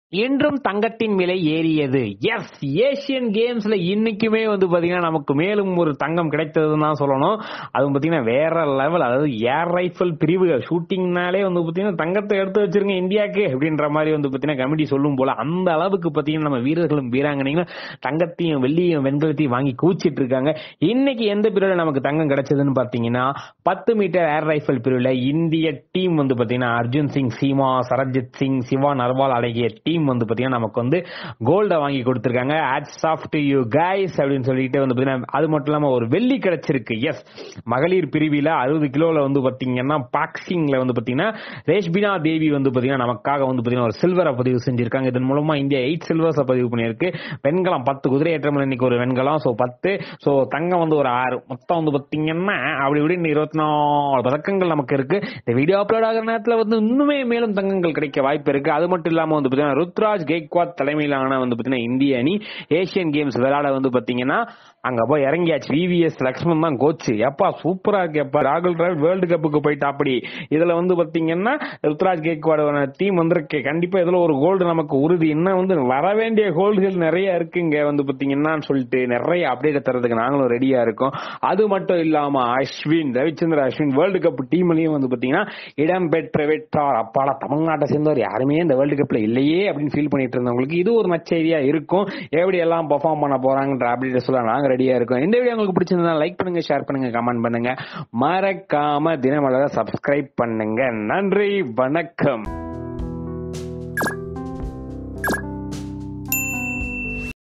என்றும் தங்கத்தின் விலை ஏறியது எஸ் ஏசியன் கேம்ஸ்ல இன்னைக்குமே வந்து பாத்தீங்கன்னா நமக்கு மேலும் ஒரு தங்கம் கிடைத்ததுன்னு தான் சொல்லணும் அதுவும் பாத்தீங்கன்னா வேற லெவல் அதாவது ஏர் ரைஃபிள் பிரிவு ஷூட்டிங்னாலே வந்து பாத்தீங்கன்னா தங்கத்தை எடுத்து வச்சிருங்க இந்தியாவுக்கு அப்படின்ற மாதிரி வந்து பாத்தீங்கன்னா கமிட்டி சொல்லும் போல அந்த அளவுக்கு பாத்தீங்கன்னா நம்ம வீரர்களும் வீராங்கனைகளும் தங்கத்தையும் வெள்ளியும் வெண்கலத்தையும் வாங்கி கூச்சிட்டு இருக்காங்க இன்னைக்கு எந்த பிரிவுல நமக்கு தங்கம் கிடைச்சதுன்னு பாத்தீங்கன்னா பத்து மீட்டர் ஏர் ரைஃபிள் பிரிவுல இந்திய டீம் வந்து பாத்தீங்கன்னா அர்ஜுன் சிங் சீமா சரஜித் சிங் சிவா நர்வால் அடங்கிய டீம் வந்து பாத்தீங்கன்னா நமக்கு வந்து கோல்ட வாங்கி கொடுத்திருக்காங்க hats off to you guys அப்படின்னு சொல்லிட்டு வந்து பாத்தீங்கன்னா அது மட்டும் இல்லாம ஒரு வெள்ளி கிடைச்சிருக்கு எஸ் மகளிர் பிரிவில அறுபது கிலோல வந்து பாத்தீங்கன்னா பாக்ஸிங்ல வந்து பாத்தீங்கன்னா ரேஷ்பினா தேவி வந்து பாத்தீங்கன்னா நமக்காக வந்து பாத்தீங்கன்னா ஒரு சில்வரை பதிவு செஞ்சிருக்காங்க இதன் மூலமா இந்தியா எயிட் சில்வர்ஸ் பதிவு பண்ணியிருக்கு வெண்கலம் பத்து குதிரை ஏற்றம் இன்னைக்கு ஒரு வெண்கலம் சோ பத்து சோ தங்கம் வந்து ஒரு ஆறு மொத்தம் வந்து பாத்தீங்கன்னா அப்படி இப்படி இருபத்தி நாலு பதக்கங்கள் நமக்கு இருக்கு இந்த வீடியோ அப்லோட் ஆகிற நேரத்துல வந்து இன்னுமே மேலும் தங்கங்கள் கிடைக்க வாய்ப்பு இருக்கு அது மட்டும் இல்லாம வந்து பாத்தீங்கன்னா ருத்ராஜ் கெய்க்வாத் தலைமையிலான வந்து பாத்தீங்கன்னா இந்திய அணி ஏசியன் கேம்ஸ் விளையாட வந்து பாத்தீங்கன்னா அங்க போய் இறங்கியாச்சு விவிஎஸ் லக்ஷ்மன் தான் கோச் எப்பா சூப்பரா இருக்கு எப்பா ராகுல் டிராவிட் வேர்ல்டு கப்புக்கு போயிட்டா அப்படி இதுல வந்து பாத்தீங்கன்னா ருத்ராஜ் கேக்வாட டீம் வந்திருக்கு கண்டிப்பா இதுல ஒரு கோல்டு நமக்கு உறுதி இன்னும் வந்து வர வேண்டிய கோல்டுகள் நிறைய இருக்குங்க வந்து பாத்தீங்கன்னா சொல்லிட்டு நிறைய அப்டேட் தரதுக்கு நாங்களும் ரெடியா இருக்கோம் அது மட்டும் இல்லாம அஸ்வின் ரவிச்சந்திர அஸ்வின் வேர்ல்டு கப் டீம்லயும் வந்து பாத்தீங்கன்னா இடம் பெற்ற வெற்றார் அப்பாடா தமிழ்நாட்டை சேர்ந்தவர் யாருமே இந்த வேர்ல்டு கப்ல இல்லையே அப்படின்னு ஃபீல் பண்ணிட்டு இருந்தவங்களுக்கு இது ஒரு நச்செய்தியா இருக்கும் எப்படி எல்லாம் பெர்ஃபார்ம் பண்ண போறாங்கன்ற அப்டேட் சொல்ல நாங்க ரெடியா இருக்கோம் இந்த வீடியோ உங்களுக்கு பிடிச்சிருந்தா லைக் பண்ணுங்க ஷேர் பண்ணுங்க கமெண்ட் பண்ணுங்க மறக்காம தினமலரை சப்ஸ்கிரைப் பண்ணுங்க நன்றி வணக்கம்